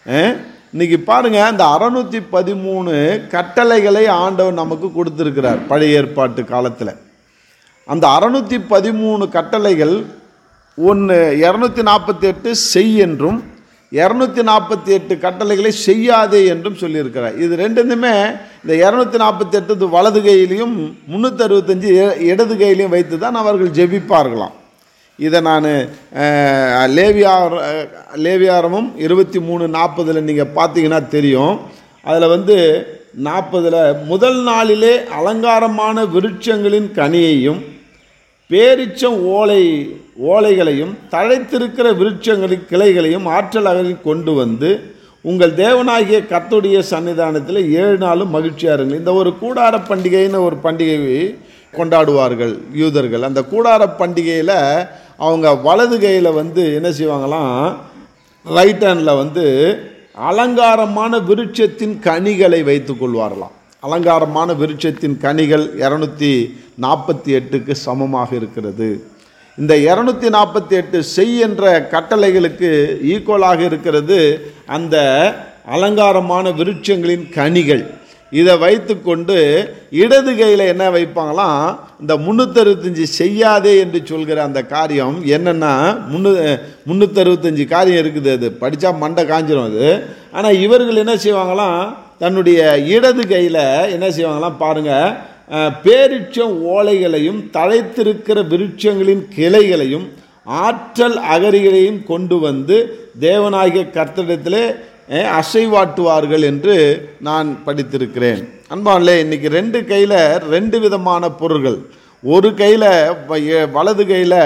அஹ், இன்னைக்கு பாருங்க அந்த அறுநூத்தி பதிமூணு கட்டளைகளை ஆண்டவர் நமக்கு கொடுத்துருக்கிறார் பழைய ஏற்பாட்டு காலத்தில் அந்த அறுநூத்தி பதிமூணு கட்டளைகள் ஒன்று இரநூத்தி நாற்பத்தி எட்டு செய் என்றும் இரநூத்தி நாற்பத்தி எட்டு கட்டளைகளை செய்யாதே என்றும் சொல்லியிருக்கிறார் இது ரெண்டுமே இந்த இரநூத்தி நாற்பத்தி எட்டு வலது கையிலையும் முந்நூற்றி அறுபத்தஞ்சு இடது கையிலையும் வைத்து தான் அவர்கள் ஜெபிப்பார்களாம் இதை நான் லேவியார் அஹ், லேவியாரமும் இருபத்தி மூணு நாற்பதில் நீங்கள் பார்த்தீங்கன்னா தெரியும் அதில் வந்து நாற்பதில் முதல் நாளிலே அலங்காரமான விருட்சங்களின் கனியையும் பேரிச்சம் ஓலை ஓலைகளையும் தழைத்திருக்கிற விருட்சங்களின் கிளைகளையும் ஆற்றல் அகலில் கொண்டு வந்து உங்கள் தேவனாகிய கர்த்தருடைய சன்னிதானத்தில் ஏழு நாளும் மகிழ்ச்சியாக இருங்கள் இந்த ஒரு கூடார பண்டிகைன்னு ஒரு பண்டிகை கொண்டாடுவார்கள் யூதர்கள் அந்த கூடார பண்டிகையில் அவங்க வலது கையில் வந்து என்ன செய்வாங்களாம் ரைட் ஹேண்டில் வந்து அலங்காரமான விருட்சத்தின் கனிகளை வைத்துக் கொள்வார்களாம் அலங்காரமான விருட்சத்தின் கனிகள் இரநூத்தி நாற்பத்தி எட்டுக்கு சமமாக இருக்கிறது இந்த இரநூத்தி நாற்பத்தி எட்டு செய் என்ற கட்டளைகளுக்கு ஈக்குவலாக இருக்கிறது அந்த அலங்காரமான விருட்சங்களின் கனிகள் இதை வைத்துக்கொண்டு இடது கையில் என்ன வைப்பாங்களாம் இந்த முந்நூற்றறுபத்தஞ்சு செய்யாதே என்று சொல்கிற அந்த காரியம் என்னென்னா முன்னூ முந்நூற்றறுபத்தஞ்சு காரியம் இருக்குது அது படித்தா மண்டை காஞ்சிரும் அது ஆனால் இவர்கள் என்ன செய்வாங்களாம் தன்னுடைய இடது கையில் என்ன செய்வாங்களாம் பாருங்கள் அஹ், பேரிச்சம் ஓலைகளையும் தழைத்திருக்கிற விருட்சங்களின் கிளைகளையும் ஆற்றல் அகரிகளையும் கொண்டு வந்து தேவனாகிய கர்த்தரிடத்திலே அஹ், அசைவாட்டுவார்கள் என்று நான் படித்திருக்கிறேன் அன்பான்லே இன்னைக்கு ரெண்டு கையில் ரெண்டு விதமான பொருள்கள் ஒரு கையில் வலது கையில்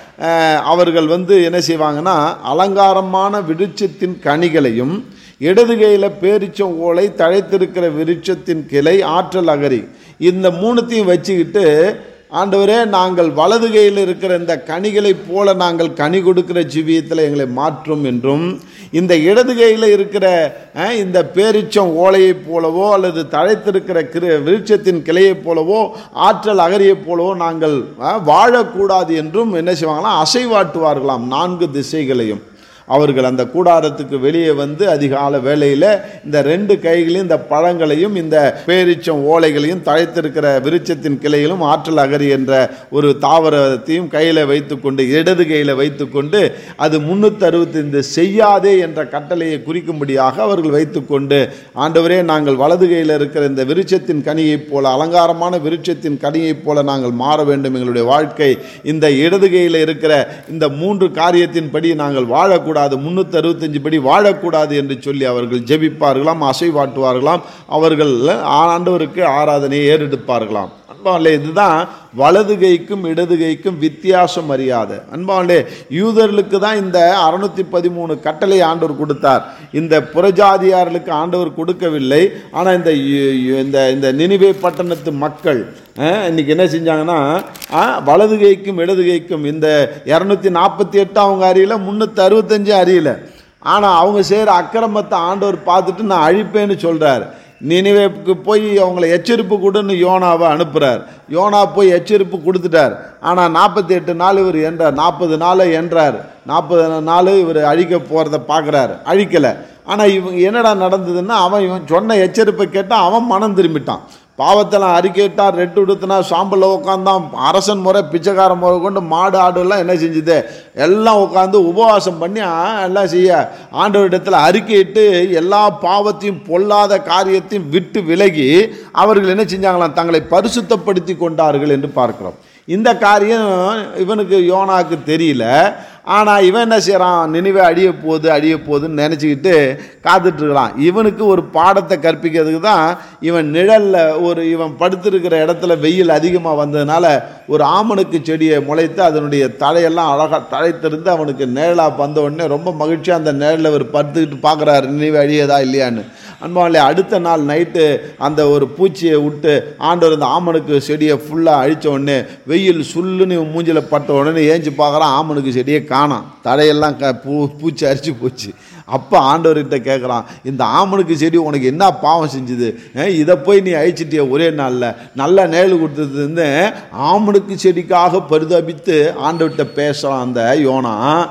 அவர்கள் வந்து என்ன செய்வாங்கன்னா அலங்காரமான விருட்சத்தின் கனிகளையும் இடது கையில் பேரிச்சம் ஓலை தழைத்திருக்கிற விருட்சத்தின் கிளை ஆற்றல் அகரி இந்த மூணுத்தையும் வச்சுக்கிட்டு ஆண்டவரே நாங்கள் வலது கையில் இருக்கிற இந்த கனிகளைப் போல நாங்கள் கனி கொடுக்கிற ஜீவியத்தில் எங்களை மாற்றும் என்றும் இந்த இடது கையில் இருக்கிற அஹ், இந்த பேரிச்சம் ஓலையைப் போலவோ அல்லது தழைத்திருக்கிற கிரு விருட்சத்தின் கிளையைப் போலவோ ஆற்றல் அகரியைப் போலவோ நாங்கள் அஹ், வாழக்கூடாது என்றும் என்ன செய்வாங்களாம் அசைவாட்டுவார்களாம் நான்கு திசைகளையும் அவர்கள் அந்த கூடாரத்துக்கு வெளியே வந்து அதிகால வேளையில் இந்த ரெண்டு கைகளையும் இந்த பழங்களையும் இந்த பேரிச்சம் ஓலைகளையும் தழைத்திருக்கிற விருட்சத்தின் கிளைகளும் ஆற்றல் அகரி என்ற ஒரு தாவரத்தையும் கையில் வைத்துக்கொண்டு இடது கையில் வைத்துக்கொண்டு அது முன்னூற்றி அறுபத்தைந்து செய்யாதே என்ற கட்டளையை குறிக்கும்படியாக அவர்கள் வைத்துக்கொண்டு ஆண்டவரே நாங்கள் வலது கையில் இருக்கிற இந்த விருட்சத்தின் கனியைப் போல அலங்காரமான விருட்சத்தின் கனியைப் போல நாங்கள் மாற வேண்டும் எங்களுடைய வாழ்க்கை இந்த இடது கையில் இருக்கிற இந்த மூன்று காரியத்தின்படி நாங்கள் வாழக்கூடாது முன்னூற்றி அறுபத்தஞ்சு படி வாழக்கூடாது என்று சொல்லி அவர்கள் ஜெபிப்பார்களாம் அசைவாட்டுவார்களாம் அவர்கள் ஆண்டவருக்கு ஆராதனையை ஏறெடுப்பார்களாம் அன்பாலே இதுதான் வலது கைக்கும் இடது கைக்கும் வித்தியாசம் அறியாத அன்பாலே யூதர்களுக்கு தான் இந்த அறுநூத்தி பதிமூணு கட்டளை ஆண்டவர் கொடுத்தார் இந்த புறஜாதியார்களுக்கு ஆண்டவர் கொடுக்கவில்லை ஆனால் இந்த யு- யு- இந்த இந்த நினிவே பட்டணத்து மக்கள் அஹ், இன்னைக்கு என்ன செஞ்சாங்கன்னா அஹ், வலது கைக்கும் இடது கைக்கும் இந்த இரநூத்தி நாற்பத்தி எட்டு அவங்க அறியல முந்நூற்றி அறுபத்தஞ்சு அறியல ஆனால் அவங்க செய்கிற அக்கிரமத்தை ஆண்டவர் பார்த்துட்டு நான் அழிப்பேன்னு சொல்கிறார் நினைவேக்கு போய் அவங்கள எச்சரிப்பு கொடுன்னு யோனாவை அனுப்புகிறார் யோனா போய் எச்சரிப்பு கொடுத்துட்டார் ஆனால் நாற்பத்தி எட்டு நாள் இவர் என்றார் நாற்பது நாள் என்றார் நாற்பது நாள் இவர் அழிக்க போகிறத பார்க்குறாரு அழிக்கலை ஆனால் இவங்க என்னடா நடந்ததுன்னா அவன் இவன் சொன்ன எச்சரிப்பை கேட்டால் அவன் மனம் திரும்பிட்டான் பாவத்தெல்லாம் அறிக்கையிட்டான் ரெட்டு உடுத்தினா சாம்பலில் உட்காந்தான் அரசன் முறை பிச்சைக்கார முறை கொண்டு மாடு ஆடு எல்லாம் என்ன செஞ்சுது எல்லாம் உட்காந்து உபவாசம் பண்ணி ஆ, எல்லாம் செய்ய ஆண்டவரிடத்தில் அறிக்கையிட்டு எல்லா பாவத்தையும் பொல்லாத காரியத்தையும் விட்டு விலகி அவர்கள் என்ன செஞ்சாங்களாம் தங்களை பரிசுத்தப்படுத்தி கொண்டார்கள் என்று பார்க்கிறோம் இந்த காரியம் இவனுக்கு யோனாக்கு தெரியல ஆனால் இவன் என்ன செய்கிறான் நினைவே அழிய போகுது அழிய போகுதுன்னு நினச்சிக்கிட்டு காத்துட்ருக்கிறான் இவனுக்கு ஒரு பாடத்தை கற்பிக்கிறதுக்கு தான் இவன் நிழலில் ஒரு இவன் படுத்திருக்கிற இடத்துல வெயில் அதிகமாக வந்ததுனால ஒரு ஆமணுக்கு செடியை முளைத்து அதனுடைய தழையெல்லாம் அழகாக தழைத்திருந்து அவனுக்கு நிழலாக வந்த உடனே ரொம்ப மகிழ்ச்சியாக அந்த நிழலில் அவர் படுத்துக்கிட்டு பார்க்குறாரு நினைவு அழியதா இல்லையான்னு அன்பாலே அடுத்த நாள் நைட்டு அந்த ஒரு பூச்சியை விட்டு ஆண்டவர் அந்த ஆமணுக்கு செடியை ஃபுல்லாக அழித்த உடனே வெயில் சுல்லுன்னு இவன் மூஞ்சில பட்ட உடனே ஏஞ்சி பார்க்குறான் ஆமணுக்கு செடியை காணாம் தடையெல்லாம் க பூ பூச்சி அரிச்சு போச்சு அப்போ ஆண்டவர்கிட்ட கேட்குறான் இந்த ஆமணுக்கு செடி உனக்கு என்ன பாவம் செஞ்சுது அஹ் இதை போய் நீ அழிச்சிட்டிய ஒரே நாளில் நல்ல நேழு கொடுத்தது வந்து ஆமணுக்கு செடிக்காக பரிதபித்து ஆண்டவர்கிட்ட பேசுகிறான் அந்த யோனா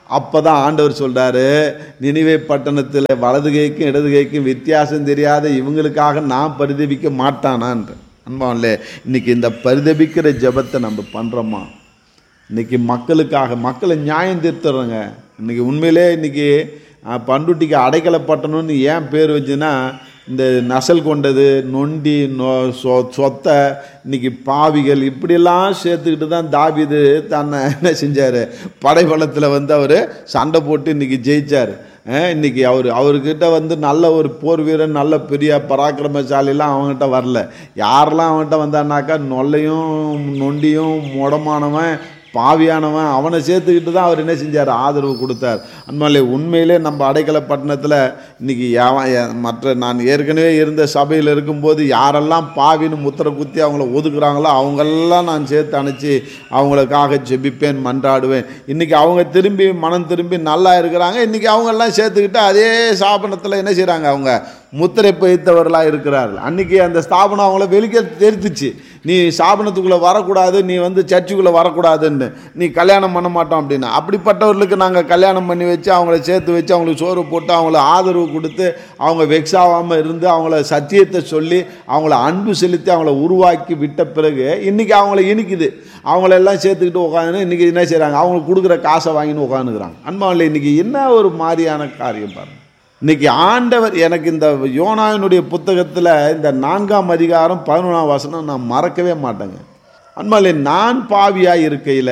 அப்போ தான் ஆண்டவர் சொல்கிறாரு நினைவே பட்டணத்தில் வலது கைக்கும் இடது கைக்கும் வித்தியாசம் தெரியாத இவங்களுக்காக நான் பரிதபிக்க மாட்டானான்ற அன்பான்லே இன்னைக்கு இந்த பரிதபிக்கிற ஜெபத்தை நம்ம பண்ணுறோமா இன்னைக்கு மக்களுக்காக மக்களை நியாயம் தீர்த்துறோங்க இன்னைக்கு உண்மையிலே இன்னைக்கு அஹ், பண்ருட்டிக்கு அடைக்கலப்பட்டணும்னு ஏன் பேர் வச்சுன்னா இந்த நசல் கொண்டது நொண்டி நொ சொ சொத்தை இன்னைக்கு பாவிகள் இப்படியெல்லாம் சேர்த்துக்கிட்டு தான் தாவிது தன்னை என்ன செஞ்சார் படைபலத்தில் வந்து அவர் சண்டை போட்டு இன்னைக்கு ஜெயிச்சார் அஹ், இன்னைக்கு அவர் அவர்கிட்ட வந்து நல்ல ஒரு போர் வீரன் நல்ல பெரிய பராக்கிரமசாலிலாம் அவங்ககிட்ட வரல யாரெல்லாம் அவன்கிட்ட வந்தான்னாக்கா நொல்லையும் நொண்டியும் முடமானவன் பாவியானவன் அவனை சேர்த்துக்கிட்டு தான் அவர் என்ன செஞ்சார் ஆதரவு கொடுத்தார் அன்பாலே உண்மையிலே நம்ம அடைக்கல பட்டணத்தில் இன்னைக்கு எவன் எ- மற்ற நான் ஏற்கனவே இருந்த சபையில் இருக்கும்போது யாரெல்லாம் பாவின்னு முத்திரை குத்தி அவங்கள ஒதுக்குறாங்களோ அவங்களெல்லாம் நான் சேர்த்து அணைச்சி அவங்களுக்காக ஜெபிப்பேன் மன்றாடுவேன் இன்னைக்கு அவங்க திரும்பி மனம் திரும்பி நல்லா இருக்கிறாங்க இன்னைக்கு அவங்கெல்லாம் சேர்த்துக்கிட்டு அதே ஸ்தாபனத்தில் என்ன செய்கிறாங்க அவங்க முத்திரை பயித்தவர்களாக இருக்கிறார்கள் அன்னைக்கு அந்த ஸ்தாபனம் அவங்கள வெளிக்க தெரித்துச்சு நீ ஸ்தாபனத்துக்குள்ளே வரக்கூடாது நீ வந்து சர்ச்சுக்குள்ளே வரக்கூடாதுன்னு நீ கல்யாணம் பண்ண மாட்டோம் அப்படின்னு அப்படிப்பட்டவர்களுக்கு நாங்கள் கல்யாணம் பண்ணி வச்சு அவங்கள சேர்த்து வச்சு அவங்களுக்கு சோறு போட்டு அவங்கள ஆதரவு கொடுத்து அவங்க வெக்ஸ் ஆகாமல் இருந்து அவங்கள சத்தியத்தை சொல்லி அவங்கள அன்பு செலுத்தி அவங்கள உருவாக்கி விட்ட பிறகு இன்றைக்கி அவங்கள இனிக்குது அவங்களெல்லாம் சேர்த்துக்கிட்டு உட்காந்து இன்றைக்கி என்ன செய்கிறாங்க அவங்களுக்கு கொடுக்குற காசை வாங்கின்னு உட்காந்துக்கிறாங்க அன்பாவில் இன்றைக்கி என்ன ஒரு மாதிரியான காரியம் பாருங்க இன்னைக்கு ஆண்டவர் எனக்கு இந்த யோனாவினுடைய புத்தகத்தில் இந்த நான்காம் அதிகாரம் பதினொன்றாம் வசனம் நான் மறக்கவே மாட்டேங்க அன்பாலே நான் பாவியாக இருக்கையில்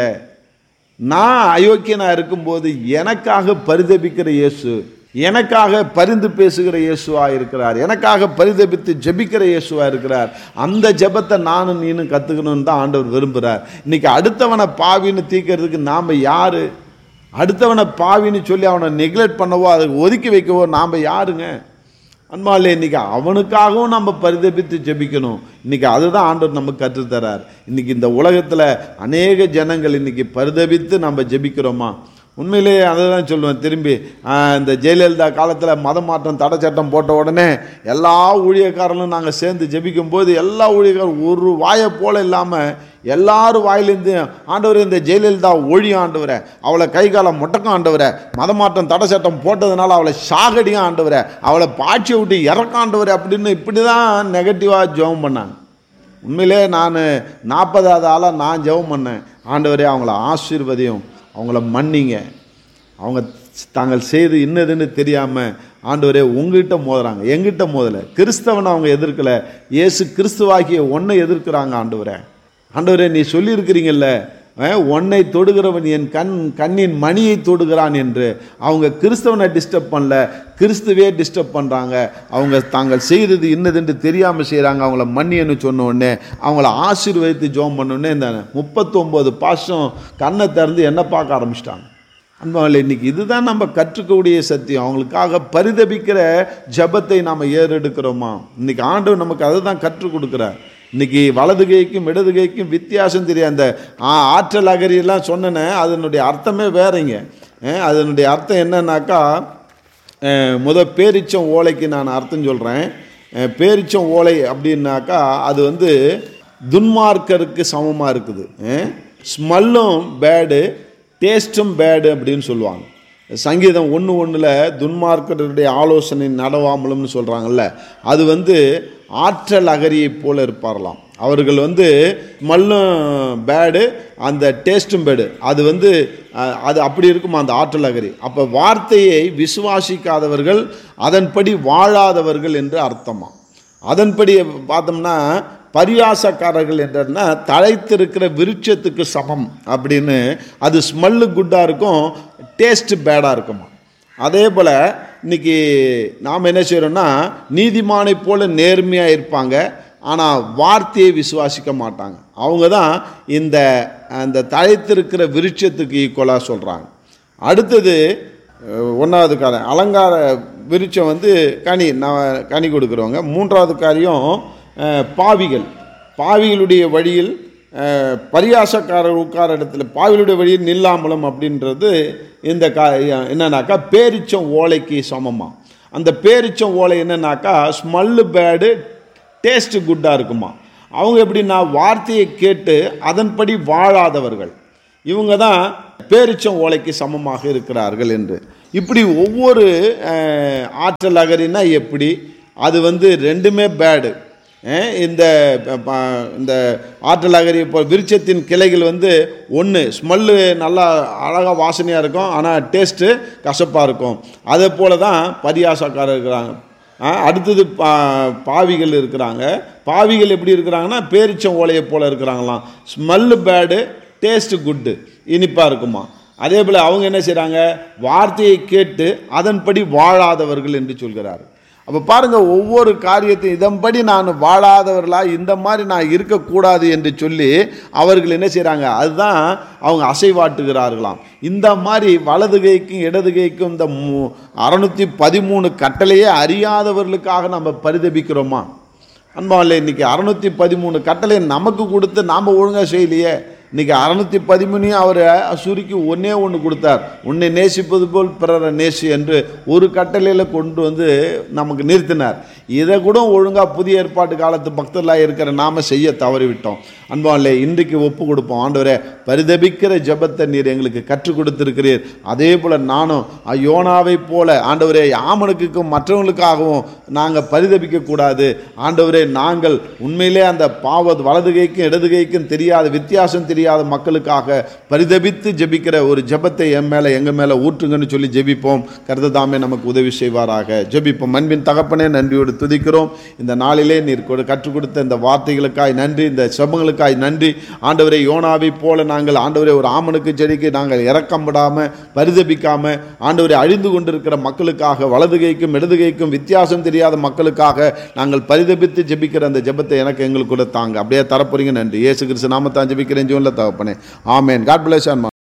நான் அயோக்கியனாக இருக்கும்போது எனக்காக பரிதபிக்கிற இயேசு எனக்காக பரிந்து பேசுகிற இயேசுவா இருக்கிறார் எனக்காக பரிதபித்து ஜெபிக்கிற இயேசுவா இருக்கிறார் அந்த ஜெபத்தை நானும் நீனும் கற்றுக்கணும்னு தான் ஆண்டவர் விரும்புகிறார் இன்னைக்கு அடுத்தவனை பாவின்னு தீர்க்கறதுக்கு நாம் யாரு அடுத்தவனை பாவின்னு சொல்லி அவனை நெக்லெக்ட் பண்ணவோ அதை ஒதுக்கி வைக்கவோ நாம் யாருங்க அன்பாலே இன்னைக்கு அவனுக்காகவும் நம்ம பரிதபித்து ஜெபிக்கணும் இன்னைக்கு அதுதான் ஆண்டவர் நமக்கு கற்றுத்தரார் இன்னைக்கு இந்த உலகத்தில் அநேக ஜனங்கள் இன்னைக்கு பரிதபித்து நம்ம ஜெபிக்கிறோமா உண்மையிலேயே அதை தான் சொல்லுவேன் திரும்பி ஆஹ், இந்த ஜெயலலிதா காலத்தில் மத மாற்றம் தடை சட்டம் போட்ட உடனே எல்லா ஊழியக்காரர்களும் நாங்கள் சேர்ந்து ஜெபிக்கும் போது எல்லா ஊழியக்காரரும் ஒரு வாயை போல இல்லாமல் எல்லாரும் வாயிலேருந்து ஆண்டவரே இந்த ஜெயலலிதா ஒழி ஆண்டவரே அவளை கை காலம் முட்டக்கம் ஆண்டவரே மதமாற்றம் தடை சட்டம் போட்டதுனால அவளை சாகடியும் ஆண்டவரே அவளை பாய்ச்சி விட்டு இறக்காண்டவரே அப்படின்னு இப்படி தான் நெகட்டிவாக ஜெபம் பண்ணாங்க உண்மையிலே நான் நாற்பதாவது ஆளாக நான் ஜெபம் பண்ணேன் ஆண்டவரே அவங்கள ஆசீர்வதியும் அவங்கள மன்னிங்க அவங்க தாங்கள் செய்து இன்னதுன்னு தெரியாமல் ஆண்டவரே உங்ககிட்ட மோதுறாங்க எங்கிட்ட மோதலை கிறிஸ்தவனை அவங்க எதிர்க்கல இயேசு கிறிஸ்துவாகிய ஒன்றை எதிர்க்கிறாங்க ஆண்டவரே ஆண்டவரே நீ சொல்லியிருக்கிறீங்கல்ல அஹ், உன்னை தொடுகிறவன் என் கண் கண்ணின் மணியை தொடுகிறான் என்று அவங்க கிறிஸ்தவனை டிஸ்டர்ப் பண்ணல கிறிஸ்துவே டிஸ்டர்ப் பண்ணுறாங்க அவங்க தாங்கள் செய்தது இன்னதென்று தெரியாமல் செய்கிறாங்க அவங்கள மன்னியன்னு சொன்ன உடனே அவங்கள ஆசீர்வதித்து ஜோம் பண்ணோடனே இந்த முப்பத்தொம்போது பாசம் கண்ணை திறந்து என்ன பார்க்க ஆரம்பிச்சிட்டாங்க அன்பாவில் இன்னைக்கு இதுதான் நம்ம கற்றுக்கக்கூடிய சத்தியம் அவங்களுக்காக பரிதபிக்கிற ஜபத்தை நாம் ஏறெடுக்கிறோமா இன்னைக்கு ஆண்டவர் நமக்கு அதை தான் கற்றுக் கொடுக்குறார் இன்னைக்கு வலது கைக்கும் இடது கைக்கும் வித்தியாசம் தெரியும் அந்த ஆ, ஆற்றல் அகரியெல்லாம் சொன்னேனே அதனுடைய அர்த்தமே வேறங்க அஹ், அதனுடைய அர்த்தம் என்னன்னாக்கா அஹ், முத பேரிச்சம் ஓலைக்கு நான் அர்த்தம் சொல்கிறேன் பேரிச்சம் ஓலை அப்படின்னாக்கா அது வந்து துன்மார்க்கருக்கு சமமாக இருக்குது ஸ்மெல்லும் பேடு டேஸ்ட்டும் பேடு அப்படின்னு சொல்லுவாங்க சங்கீதம் ஒன்று ஒன்றில் துன்மார்க்கருடைய ஆலோசனை நடவாமலும்னு சொல்கிறாங்கல்ல அது வந்து ஆற்றல் அகரியைப் போல இருப்பாரலாம் அவர்கள் வந்து ஸ்மெல்லும் பேடு அந்த டேஸ்ட்டும் பேடு அது வந்து அஹ், அது அப்படி இருக்குமா அந்த ஆற்றல் அகரி அப்போ வார்த்தையை விசுவாசிக்காதவர்கள் அதன்படி வாழாதவர்கள் என்று அர்த்தமா அதன்படி பார்த்தோம்னா பரியாசக்காரர்கள் என்றன்னா தழைத்திருக்கிற விருட்சத்துக்கு சமம் அப்படின்னு அது ஸ்மெல்லு குட்டாக இருக்கும் டேஸ்ட் பேடாக இருக்குமா அதே போல் இன்னைக்கு நாம் என்ன செய்கிறோம்னா நீதிமானை போல நேர்மையாக இருப்பாங்க ஆனால் வார்த்தையை விசுவாசிக்க மாட்டாங்க அவங்க தான் இந்த அந்த தழைத்திருக்கிற விருட்சத்துக்கு ஈக்குவலாக சொல்கிறாங்க அடுத்தது அஹ், ஒன்றாவது காரியம் அலங்கார விருட்சம் வந்து கனி நான் கனி கொடுக்குறவங்க மூன்றாவது காரியம் அஹ், பாவிகள் பாவிகளுடைய வழியில் அஹ், பரியாசக்காரர் உட்கார இடத்துல பாவிகளுடைய வழியில் நில்லாமலும் அப்படின்றது இந்த கா என்னன்னாக்கா பேரிச்சம் ஓலைக்கு சமமா அந்த பேரிச்சம் ஓலை என்னன்னாக்கா ஸ்மெல்லு பேடு டேஸ்ட்டு குட்டாக இருக்குமா அவங்க எப்படின்னா வார்த்தையை கேட்டு அதன்படி வாழாதவர்கள் இவங்க தான் பேரிச்சம் ஓலைக்கு சமமாக இருக்கிறார்கள் என்று இப்படி ஒவ்வொரு அஹ், ஆற்றல் அகரினா எப்படி அது வந்து ரெண்டுமே பேடு இந்த ப- ப- இந்த ஆற்றல் அகரி இப்போ விருட்சத்தின் கிளைகள் வந்து ஒன்று ஸ்மெல்லு நல்லா அழகாக வாசனையாக இருக்கும் ஆனால் டேஸ்ட்டு கசப்பாக இருக்கும் அதே போல தான் பரியாசக்காரர் இருக்கிறாங்க ஆ, அடுத்தது பா பாவிகள் இருக்கிறாங்க பாவிகள் எப்படி இருக்கிறாங்கன்னா பேரிச்சம் ஓலையை போல் இருக்கிறாங்களாம் ஸ்மெல்லு பேடு டேஸ்ட்டு குட்டு இனிப்பாக இருக்குமா அதே போல் அவங்க என்ன செய்கிறாங்க வார்த்தையை கேட்டு அதன்படி வாழாதவர்கள் என்று சொல்கிறார் அப்போ பாருங்கள் ஒவ்வொரு காரியத்தையும் இதன்படி நான் வாழாதவர்களா இந்த மாதிரி நான் இருக்கக்கூடாது என்று சொல்லி அவர்கள் என்ன செய்கிறாங்க அதுதான் அவங்க அசைவாட்டுகிறார்களாம் இந்த மாதிரி வலது கைக்கும் இடது கைக்கும் இந்த மு அறநூற்றி பதிமூணு கட்டளையே அறியாதவர்களுக்காக நம்ம பரிதபிக்கிறோமா அன்பாவில் இன்னைக்கு அறநூற்றி பதிமூணு கட்டளை நமக்கு கொடுத்து நாம் ஒழுங்காக செய்யலையே இன்னைக்கு அறநூற்றி பதிமூணையும் அவர் சுருக்கி ஒன்றே ஒன்று கொடுத்தார் உன்னை நேசிப்பது போல் பிறரை நேசி என்று ஒரு கட்டளையில் கொண்டு வந்து நமக்கு நிறுத்தினார் இதை கூட ஒழுங்காக புதிய ஏற்பாட்டு காலத்து பக்தர்களாக இருக்கிற நாம செய்ய தவறிவிட்டோம் அன்பாவில்லை இன்றைக்கு ஒப்பு கொடுப்போம் ஆண்டவரே பரிதபிக்கிற ஜெபத்தை நீர் எங்களுக்கு கற்றுக் கொடுத்திருக்கிறீர் அதே போல் நானும் யோனாவை போல ஆண்டவரே ஆமனுக்கும் மற்றவங்களுக்காகவும் நாங்கள் பரிதபிக்க கூடாது ஆண்டவரே நாங்கள் உண்மையிலே அந்த பாவ வலது கைக்கும் இடது கைக்கும் தெரியாத வித்தியாசம் தெரியாத மக்களுக்காக பரிதபித்து ஜெபிக்கிற ஒரு ஜெபத்தை என் மேலே எங்கள் மேலே ஊற்றுங்கன்னு சொல்லி ஜெபிப்போம் கருததாமே நமக்கு உதவி செய்வாராக ஜெபிப்போம் அன்பின் தகப்பனே நன்றியோடு துதிக்கிறோம் இந்த நாளிலே நீர் கொடு- கற்றுக் கொடுத்த இந்த வார்த்தைகளுக்காய் நன்றி இந்த செபங்களுக்காய் நன்றி ஆண்டவரை யோனாவை போல நாங்கள் ஆண்டவரை ஒரு ஆமனுக்கு செடிக்கு நாங்கள் இறக்கம் விடாமல் பரிதபிக்காம ஆண்டவரை அழிந்து கொண்டிருக்கிற மக்களுக்காக வலது கைக்கும் இடது கைக்கும் வித்தியாசம் தெரியாத மக்களுக்காக நாங்கள் பரிதபித்து ஜெபிக்கிற அந்த ஜெபத்தை எனக்கு எங்களுக்கு கூட தாங்க அப்படியே தரப்போறீங்க நன்றி இயேசு கிறிஸ்து நாமத்தான் ஜெபிக்கிறேன் ஜீவனில் தகப்பனே ஆமேன் காட் பிளஸ்